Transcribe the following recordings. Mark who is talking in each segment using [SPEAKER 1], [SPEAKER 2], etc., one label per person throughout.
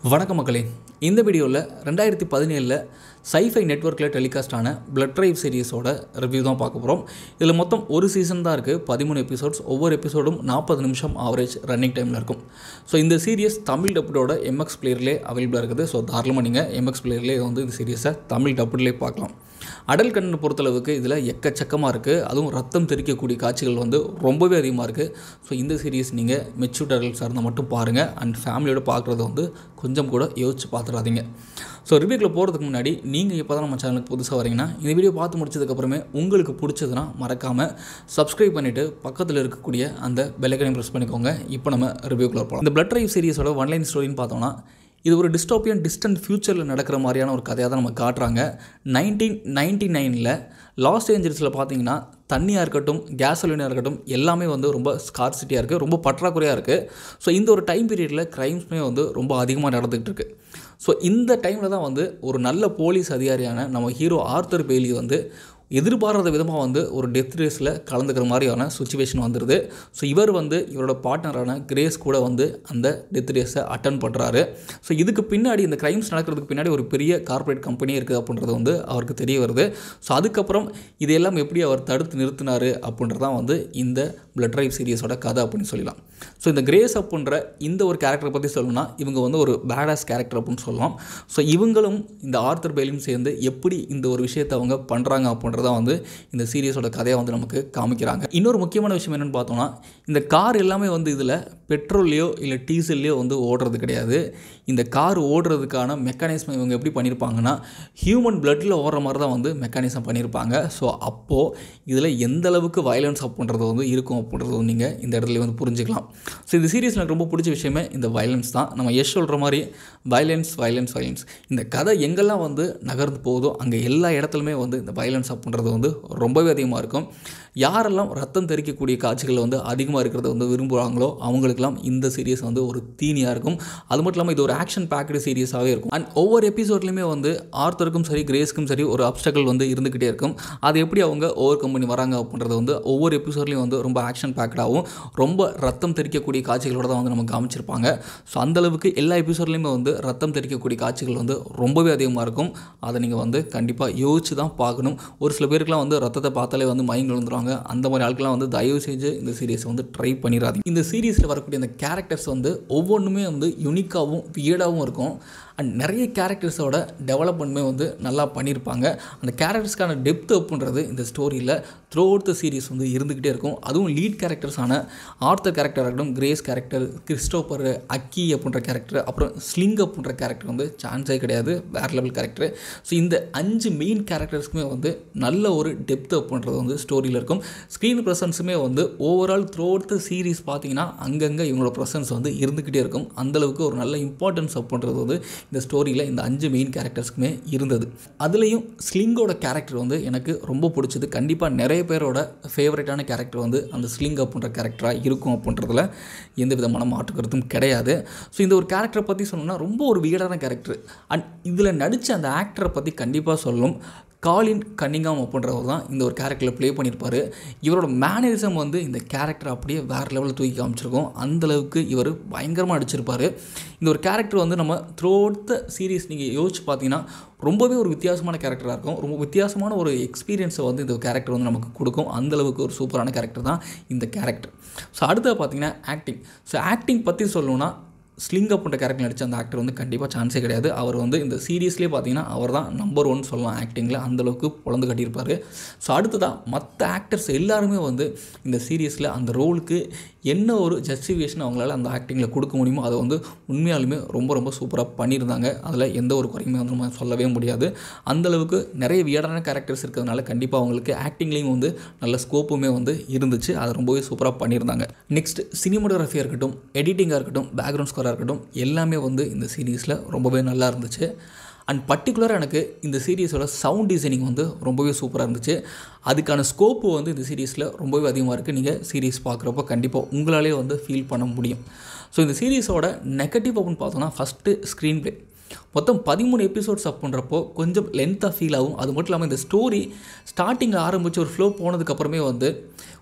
[SPEAKER 1] வணக்கம் மக்களே இந்த வீடியோவில் ரெண்டாயிரத்தி பதினேழில் சைஃபை நெட்ஒர்க்கில் டெலிகாஸ்ட் ஆன பிளட் ட்ரைவ் சீரிஸோட ரிவ்யூ தான் பார்க்க போகிறோம் இதில் மொத்தம் ஒரு சீசன் தான் இருக்குது பதிமூணு எபிசோட்ஸ் ஒவ்வொரு எபிசோடும் நாற்பது நிமிஷம் ஆவரேஜ் ரன்னிங் டைமில் இருக்கும் ஸோ இந்த சீரியஸ் தமிழ் டப்புடோட எம்எக்ஸ் பிளேயர்லேயே அவைலபிளாக இருக்குது ஸோ தாராளமாக நீங்கள் எம்எக்ஸ் பிளேயர்லேயே வந்து இந்த சீரியஸை தமிழ் டப்புட்லேயே பார்க்கலாம் அடல் கண்ணை பொறுத்தளவுக்கு இதில் எக்கச்சக்கமாக இருக்குது அதுவும் ரத்தம் தெறிக்கக்கூடிய காட்சிகள் வந்து ரொம்பவே அதிகமாக இருக்குது ஸோ இந்த சீரிஸ் நீங்கள் மெச்சூர்ட் அடல்ட்ஸாக இருந்தால் மட்டும் பாருங்கள் அண்ட் ஃபேமிலியோட பார்க்குறத வந்து கொஞ்சம் கூட யோசிச்சு பார்த்துடாதீங்க ஸோ ரிவ்யூக்கில் போகிறதுக்கு முன்னாடி நீங்கள் இப்போ தான் நம்ம சேனலுக்கு புதுசாக வரீங்கன்னா இந்த வீடியோ பார்த்து முடிச்சதுக்கப்புறமே உங்களுக்கு பிடிச்சதுன்னா மறக்காமல் சப்ஸ்கிரைப் பண்ணிவிட்டு பக்கத்தில் இருக்கக்கூடிய அந்த பெல்லைக்கனையும் ப்ரெஸ் பண்ணிக்கோங்க இப்போ நம்ம ரிவ்யூக்குள்ளே போகலாம் இந்த பிளட் ட்ரைவ் சீரிஸோட ஒன்லைன் ஸ்டோரின்னு பார்த்தோம்னா இது ஒரு டிஸ்டோப்பியன் டிஸ்டன்ட் ஃப்யூச்சரில் நடக்கிற மாதிரியான ஒரு கதையாக தான் நம்ம காட்டுறாங்க நைன்டீன் நைன்டி நைனில் லாஸ் ஏஞ்சல்ஸில் பார்த்தீங்கன்னா தண்ணியாக இருக்கட்டும் கேசோலினாக இருக்கட்டும் எல்லாமே வந்து ரொம்ப ஸ்கார்சிட்டியாக இருக்குது ரொம்ப பற்றாக்குறையாக இருக்குது ஸோ இந்த ஒரு டைம் பீரியடில் க்ரைம்ஸுமே வந்து ரொம்ப அதிகமாக நடந்துகிட்டு இருக்கு ஸோ இந்த டைமில் தான் வந்து ஒரு நல்ல போலீஸ் அதிகாரியான நம்ம ஹீரோ ஆர்த்தர் பேலி வந்து எதிர்பாராத விதமாக வந்து ஒரு டெத் ரேஸில் கலந்துக்கிற மாதிரியான சுச்சுவேஷன் வந்துடுது ஸோ இவர் வந்து இவரோட பார்ட்னரான கிரேஸ் கூட வந்து அந்த டெத் ரேஸை அட்டன் பண்ணுறாரு ஸோ இதுக்கு பின்னாடி இந்த க்ரைம்ஸ் நடக்கிறதுக்கு பின்னாடி ஒரு பெரிய கார்ப்பரேட் கம்பெனி இருக்குது அப்படின்றது வந்து அவருக்கு தெரிய வருது ஸோ அதுக்கப்புறம் இதையெல்லாம் எப்படி அவர் தடுத்து நிறுத்தினார் அப்படின்றது தான் வந்து இந்த பிளட் ட்ரைவ் சீரியஸோட கதை அப்படின்னு சொல்லலாம் ஸோ இந்த கிரேஸ் அப்படின்ற இந்த ஒரு கேரக்டரை பற்றி சொல்லணும்னா இவங்க வந்து ஒரு பேடாஸ் கேரக்டர் அப்படின்னு சொல்லலாம் ஸோ இவங்களும் இந்த ஆர்த்தர் பேலும் சேர்ந்து எப்படி இந்த ஒரு விஷயத்தை அவங்க பண்ணுறாங்க அப்படின்றத வந்து இந்த சீரியஸோட கதையை வந்து நமக்கு காமிக்கிறாங்க இன்னொரு முக்கியமான விஷயம் என்னென்னு பார்த்தோம்னா இந்த கார் எல்லாமே வந்து இதில் பெட்ரோல்லையோ இல்லை டீசல்லையோ வந்து ஓடுறது கிடையாது இந்த கார் ஓடுறதுக்கான மெக்கானிசம் இவங்க எப்படி பண்ணியிருப்பாங்கன்னா ஹியூமன் பிளட்டில் ஓடுற மாதிரி தான் வந்து மெக்கானிசம் பண்ணியிருப்பாங்க ஸோ அப்போது இதில் எந்த அளவுக்கு வயலன்ஸ் அப்படின்றது வந்து இருக்கும் அப்படின்றது வந்து நீங்கள் இந்த இடத்துல வந்து புரிஞ்சுக்கலாம் ஸோ இந்த சீரியஸில் எனக்கு ரொம்ப பிடிச்ச விஷயமே இந்த வயலன்ஸ் தான் நம்ம எஸ் சொல்கிற மாதிரி வயலன்ஸ் வயலன்ஸ் வயலன்ஸ் இந்த கதை எங்கெல்லாம் வந்து நகர்ந்து போகுதோ அங்கே எல்லா இடத்துலையுமே வந்து இந்த வயலன்ஸ் அப்படின்றது வந்து ரொம்பவே அதிகமாக இருக்கும் யாரெல்லாம் ரத்தம் தெறிக்கக்கூடிய காட்சிகள் வந்து அதிகமாக இருக்கிறத வந்து விரும்புகிறாங்களோ அவங்களுக்கெல்லாம் இந்த சீரியஸ் வந்து ஒரு தீனியாக இருக்கும் அது மட்டும் இல்லாமல் இது ஒரு ஆக்ஷன் பேக்கடு சீரியஸாகவே இருக்கும் அண்ட் ஒவ்வொரு எபிசோட்லையுமே வந்து ஆர்த்தருக்கும் சரி கிரேஸ்க்கும் சரி ஒரு அப்டக்கல் வந்து இருந்துக்கிட்டே இருக்கும் அது எப்படி அவங்க ஓவர் கம் பண்ணி வராங்க அப்படின்றது வந்து ஒவ்வொரு எபிசோட்லையும் வந்து ரொம்ப ஆக்ஷன் பேக்கடாகவும் ரொம்ப ரத்தம் தெறிக்கக்கூடிய காட்சிகளோட தான் வந்து நம்ம காமிச்சிருப்பாங்க ஸோ அந்தளவுக்கு எல்லா எபிசோட்லையுமே வந்து ரத்தம் தெறிக்கக்கூடிய காட்சிகள் வந்து ரொம்பவே அதிகமாக இருக்கும் அதை நீங்கள் வந்து கண்டிப்பாக யோசிச்சு தான் பார்க்கணும் ஒரு சில பேருக்குலாம் வந்து ரத்தத்தை பார்த்தாலே வந்து மயங்கி விழுந்துருவாங்க அந்த மாதிரி ஆட்கள்லாம் வந்து தயவு செஞ்சு இந்த சீரியஸை வந்து ட்ரை பண்ணிடாதீங்க இந்த சீரியஸில் வரக்கூடிய அந்த கேரக்டர்ஸ் வந்து ஒவ்வொன்றுமே வந்து யூனிக்காகவும் வியர்டாகவும் இருக்கும் அண்ட் நிறைய கேரக்டர்ஸோட டெவலப்மெண்ட்டுமே வந்து நல்லா பண்ணியிருப்பாங்க அந்த கேரக்டர்ஸ்க்கான டெப்த் அப்படின்றது இந்த ஸ்டோரியில் த்ரூ அவுட் த சீரிஸ் வந்து இருந்துக்கிட்டே இருக்கும் அதுவும் லீட் கேரக்டர்ஸான ஆர்த்தர் கேரக்டர் இருக்கட்டும் கிரேஸ் கேரக்டர் கிறிஸ்டோபர் அக்கி அப்படின்ற கேரக்டர் அப்புறம் ஸ்லிங் அப்படின்ற கேரக்டர் வந்து சான்ஸே கிடையாது வேறு லெவல் கேரக்டர் ஸோ இந்த அஞ்சு மெயின் கேரக்டர்ஸ்க்குமே வந்து நல்ல ஒரு டெப்த் அப்படின்றது வந்து ஸ்டோரியில் இருக்கும் ஸ்க்ரீன் ப்ரெசன்ஸுமே வந்து overall through the series பார்த்தீங்கன்னா அங்கங்கே இவங்களோட ப்ரெசன்ஸ் வந்து இருந்துக்கிட்டே இருக்கும் அந்தளவுக்கு ஒரு நல்ல இம்பார்ட்டன்ஸ் அப்படின்றது வந்து இந்த ஸ்டோரியில் இந்த அஞ்சு மெயின் கேரக்டர்ஸ்க்குமே இருந்தது அதுலேயும் ஸ்லிங்கோட கேரக்டர் வந்து எனக்கு ரொம்ப பிடிச்சது கண்டிப்பாக நிறைய பேரோட ஃபேவரட்டான கேரக்டர் வந்து அந்த ஸ்லிங் அப்படின்ற கேரக்டராக இருக்கும் அப்படின்றதுல எந்த விதமான மாற்று கருத்தும் கிடையாது ஸோ இந்த ஒரு கேரக்டரை பற்றி சொல்லணும்னா ரொம்ப ஒரு வியடான கேரக்டர் அண்ட் இதில் நடித்த அந்த ஆக்டரை பற்றி கண்டிப்பாக சொல்லணும் காலின் கன்னிங்காம் அப்படின்றவர் தான் இந்த ஒரு கேரக்டரில் ப்ளே பண்ணியிருப்பார் இவரோட மேனரிசம் வந்து இந்த கேரக்டர் அப்படியே வேறு லெவலில் தூக்கி காமிச்சிருக்கோம் அந்தளவுக்கு இவர் பயங்கரமாக நடிச்சிருப்பார் இந்த ஒரு கேரக்டர் வந்து நம்ம த்ரூ அவுட் த சீரீஸ் நீங்கள் யோசிச்சு பார்த்தீங்கன்னா ரொம்பவே ஒரு வித்தியாசமான கேரக்டராக இருக்கும் ரொம்ப வித்தியாசமான ஒரு எக்ஸ்பீரியன்ஸை வந்து இந்த கேரக்டர் வந்து நமக்கு கொடுக்கும் அந்தளவுக்கு ஒரு சூப்பரான கேரக்டர் தான் இந்த கேரக்டர் ஸோ அடுத்தது பார்த்தீங்கன்னா ஆக்டிங் ஸோ ஆக்டிங் பற்றி சொல்லணுன்னா ஸ்லிங் அப்ன்ற கேரக்டர் நடித்த அந்த ஆக்டர் வந்து கண்டிப்பாக சான்ஸே கிடையாது அவர் வந்து இந்த சீரியஸ்லேயே பார்த்தீங்கன்னா அவர் தான் நம்பர் ஒன் சொல்லலாம் ஆக்டிங்கில் அந்தளவுக்கு பொழந்து கட்டியிருப்பார் ஸோ அடுத்ததாக மற்ற ஆக்டர்ஸ் எல்லாருமே வந்து இந்த சீரியஸில் அந்த ரோலுக்கு என்ன ஒரு ஜஸ்டிஃபிகேஷன் அவங்களால அந்த ஆக்டிங்கில் கொடுக்க முடியுமோ அதை வந்து உண்மையாலுமே ரொம்ப ரொம்ப சூப்பராக பண்ணியிருந்தாங்க அதில் எந்த ஒரு குறையுமே வந்து நம்ம சொல்லவே முடியாது அந்தளவுக்கு நிறைய வியடான கேரக்டர்ஸ் இருக்கிறதுனால கண்டிப்பாக அவங்களுக்கு ஆக்டிங்லேயும் வந்து நல்ல ஸ்கோப்புமே வந்து இருந்துச்சு அதை ரொம்பவே சூப்பராக பண்ணியிருந்தாங்க நெக்ஸ்ட் சினிமோட்டோகிராஃபியாக இருக்கட்டும் எடிட்டிங்காக இருக்கட்டும் பேக்ரவுண்ட் ஸ்கோராக இருக்கட்டும் எல்லாமே வந்து இந்த சீரீஸில் ரொம்பவே நல்லா இருந்துச்சு அண்ட் பர்டிகுலராக எனக்கு இந்த சீரீஸோட சவுண்ட் டிசைனிங் வந்து ரொம்பவே சூப்பராக இருந்துச்சு அதுக்கான ஸ்கோப்பு வந்து இந்த சீரீஸில் ரொம்பவே அதிகமாக இருக்குது நீங்கள் சீரீஸ் பார்க்குறப்போ கண்டிப்பாக உங்களாலே வந்து ஃபீல் பண்ண முடியும் ஸோ இந்த சீரீஸோட நெகட்டிவ் அப்படின்னு பார்த்தோன்னா ஃபஸ்ட்டு ஸ்க்ரீன் ப்ளே மொத்தம் பதிமூணு எபிசோட்ஸ் அப் பண்ணுறப்போ கொஞ்சம் லென்த்தாக ஃபீல் ஆகும் அது மட்டும் இல்லாமல் இந்த ஸ்டோரி ஸ்டார்டிங்கில் ஆரம்பித்து ஒரு ஃப்ளோ போனதுக்கப்புறமே வந்து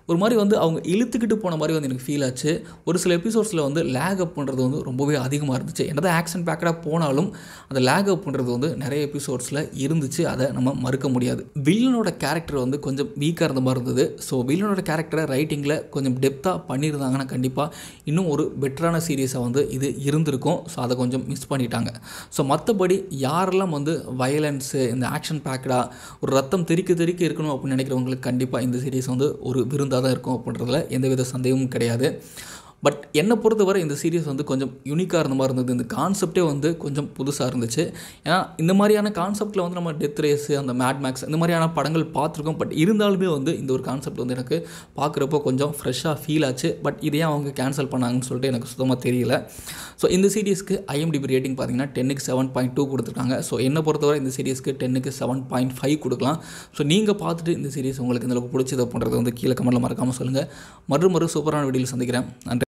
[SPEAKER 1] ஒரு மாதிரி வந்து அவங்க இழுத்துக்கிட்டு போன மாதிரி வந்து எனக்கு ஃபீல் ஆச்சு ஒரு சில எபிசோட்ஸில் வந்து லேக் அப் பண்ணுறது வந்து ரொம்பவே அதிகமாக இருந்துச்சு என்னதான் ஆக்ஷன் பேக்கடாக போனாலும் அந்த லேக் அப் பண்ணுறது வந்து நிறைய எபிசோட்ஸில் இருந்துச்சு அதை நம்ம மறுக்க முடியாது வில்லனோட கேரக்டர் வந்து கொஞ்சம் வீக்காக இருந்த மாதிரி இருந்தது ஸோ வில்லனோட கேரக்டரை ரைட்டிங்கில் கொஞ்சம் டெப்த்தாக பண்ணியிருந்தாங்கன்னா கண்டிப்பாக இன்னும் ஒரு பெட்டரான சீரியஸாக வந்து இது இருந்திருக்கும் ஸோ அதை கொஞ்சம் மிஸ் பண்ணிட்டாங்க ஸோ மற்றபடி யாரெல்லாம் வந்து வயலன்ஸு இந்த ஆக்ஷன் பேக்கடாக ஒரு ரத்தம் தெறிக்க தெறிக்க இருக்கணும் அப்படின்னு நினைக்கிறவங்களுக்கு கண்டிப்பாக இந்த சீரிஸ் வந்து ஒரு விருந்தாக தான் இருக்கும் அப்படின்றதுல எந்தவித சந்தேகமும் கிடையாது பட் என்னை பொறுத்தவரை இந்த சீரியஸ் வந்து கொஞ்சம் யூனிக்காக இருந்த மாதிரி இருந்தது இந்த கான்செப்டே வந்து கொஞ்சம் புதுசாக இருந்துச்சு ஏன்னா இந்த மாதிரியான கான்செப்ட்டில் வந்து நம்ம டெத் ரேஸு அந்த மேட் மேக்ஸ் இந்த மாதிரியான படங்கள் பார்த்துருக்கோம் பட் இருந்தாலுமே வந்து இந்த ஒரு கான்செப்ட் வந்து எனக்கு பார்க்குறப்போ கொஞ்சம் ஃப்ரெஷ்ஷாக ஃபீல் ஆச்சு பட் இதை ஏன் அவங்க கேன்சல் பண்ணாங்கன்னு சொல்லிட்டு எனக்கு சுத்தமாக தெரியல ஸோ இந்த சீரியஸ்க்கு ஐஎம்டிபி ரேட்டிங் பார்த்தீங்கன்னா டென்னுக்கு செவன் பாயிண்ட் டூ கொடுத்துருக்காங்க ஸோ என்னை பொறுத்தவரை இந்த சீரியஸ்க்கு டென்னுக்கு செவன் பாயிண்ட் ஃபைவ் கொடுக்கலாம் ஸோ நீங்கள் பார்த்துட்டு இந்த சீரியஸ் உங்களுக்கு இந்த அளவுக்கு பிடிச்சது அப்படின்றது வந்து கீழே கமெண்ட்டில் மறக்காமல் சொல்லுங்கள் மறு மறு சூப்பரான வீடியோவில் சந்திக்கிறேன் நன்றி